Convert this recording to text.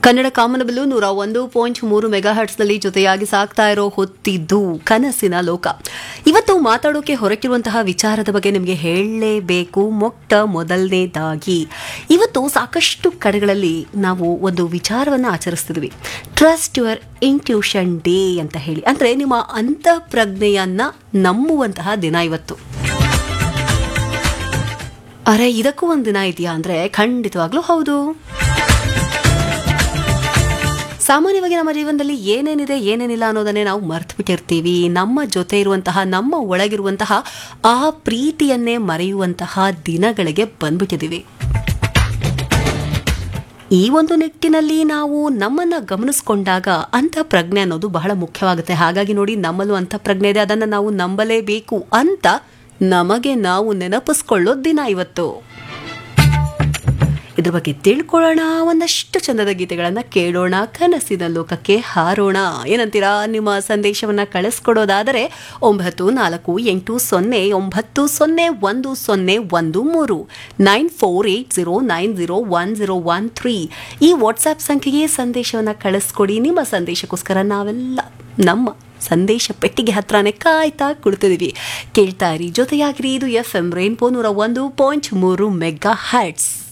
ಕನ್ನಡ ಕಾಮನಬಿಲ್ಲು ನೂರ ಒಂದು ಪಾಯಿಂಟ್ ಮೂರು ಮೆಗಾ ಹರ್ಟ್ಸ್ನಲ್ಲಿ ಜೊತೆಯಾಗಿ ಸಾಕ್ತಾ ಇರೋ ಹೊತ್ತಿದ್ದು ಕನಸಿನ ಲೋಕ ಇವತ್ತು ಮಾತಾಡೋಕೆ ಹೊರಟಿರುವಂತಹ ವಿಚಾರದ ಬಗ್ಗೆ ನಿಮಗೆ ಹೇಳಲೇಬೇಕು ಮೊಟ್ಟ ಮೊದಲನೇದಾಗಿ ಇವತ್ತು ಸಾಕಷ್ಟು ಕಡೆಗಳಲ್ಲಿ ನಾವು ಒಂದು ವಿಚಾರವನ್ನು ಆಚರಿಸ್ತಿದ್ವಿ ಟ್ರಸ್ಟ್ ಯುವರ್ ಇಂಟ್ಯೂಷನ್ ಡೇ ಅಂತ ಹೇಳಿ ಅಂದರೆ ನಿಮ್ಮ ಅಂತಃಪ್ರಜ್ಞೆಯನ್ನ ನಂಬುವಂತಹ ದಿನ ಇವತ್ತು ಅರೆ ಇದಕ್ಕೂ ಒಂದು ದಿನ ಇದೆಯಾ ಅಂದರೆ ಖಂಡಿತವಾಗ್ಲೂ ಹೌದು ಸಾಮಾನ್ಯವಾಗಿ ನಮ್ಮ ಜೀವನದಲ್ಲಿ ಏನೇನಿದೆ ಏನೇನಿಲ್ಲ ಅನ್ನೋದನ್ನೇ ನಾವು ಮರ್ತು ಬಿಟ್ಟಿರ್ತೀವಿ ನಮ್ಮ ಜೊತೆ ಇರುವಂತಹ ನಮ್ಮ ಒಳಗಿರುವಂತಹ ಆ ಪ್ರೀತಿಯನ್ನೇ ಮರೆಯುವಂತಹ ದಿನಗಳಿಗೆ ಬಂದ್ಬಿಟ್ಟಿದ್ದೀವಿ ಈ ಒಂದು ನಿಟ್ಟಿನಲ್ಲಿ ನಾವು ನಮ್ಮನ್ನ ಗಮನಿಸ್ಕೊಂಡಾಗ ಅಂತ ಪ್ರಜ್ಞೆ ಅನ್ನೋದು ಬಹಳ ಮುಖ್ಯವಾಗುತ್ತೆ ಹಾಗಾಗಿ ನೋಡಿ ನಮ್ಮಲ್ಲೂ ಅಂತ ಪ್ರಜ್ಞೆ ಇದೆ ಅದನ್ನು ನಾವು ನಂಬಲೇಬೇಕು ಅಂತ ನಮಗೆ ನಾವು ನೆನಪಿಸ್ಕೊಳ್ಳೋ ದಿನ ಇವತ್ತು ಇದ್ರ ಬಗ್ಗೆ ತಿಳ್ಕೊಳ್ಳೋಣ ಒಂದಷ್ಟು ಚಂದದ ಗೀತೆಗಳನ್ನು ಕೇಳೋಣ ಕನಸಿನ ಲೋಕಕ್ಕೆ ಹಾರೋಣ ಏನಂತೀರಾ ನಿಮ್ಮ ಸಂದೇಶವನ್ನು ಕಳಿಸ್ಕೊಡೋದಾದರೆ ಒಂಬತ್ತು ನಾಲ್ಕು ಎಂಟು ಸೊನ್ನೆ ಒಂಬತ್ತು ಸೊನ್ನೆ ಒಂದು ಸೊನ್ನೆ ಒಂದು ಮೂರು nine four eight zero nine zero one zero one three ಈ ವಾಟ್ಸ್ಆ್ಯಪ್ ಸಂಖ್ಯೆಗೆ ಸಂದೇಶವನ್ನು ಕಳಿಸ್ಕೊಡಿ ನಿಮ್ಮ ಸಂದೇಶಕ್ಕೋಸ್ಕರ ನಾವೆಲ್ಲ ನಮ್ಮ ಸಂದೇಶ ಪೆಟ್ಟಿಗೆ ಹತ್ರನೇ ಕಾಯ್ತಾ ಕುಳಿತಿದ್ದೀವಿ ಕೇಳ್ತಾ ಇರಿ ಜೊತೆಯಾಗಿರಿ ಇದು ಎಫ್ ಎಂ ರೇನ್ಪೋ ನೂರ ಒಂದು ಪಾಯಿಂಟ್ ಮೂರು ಮೆಗಾ ಹ್ಯಾಟ್ಸ್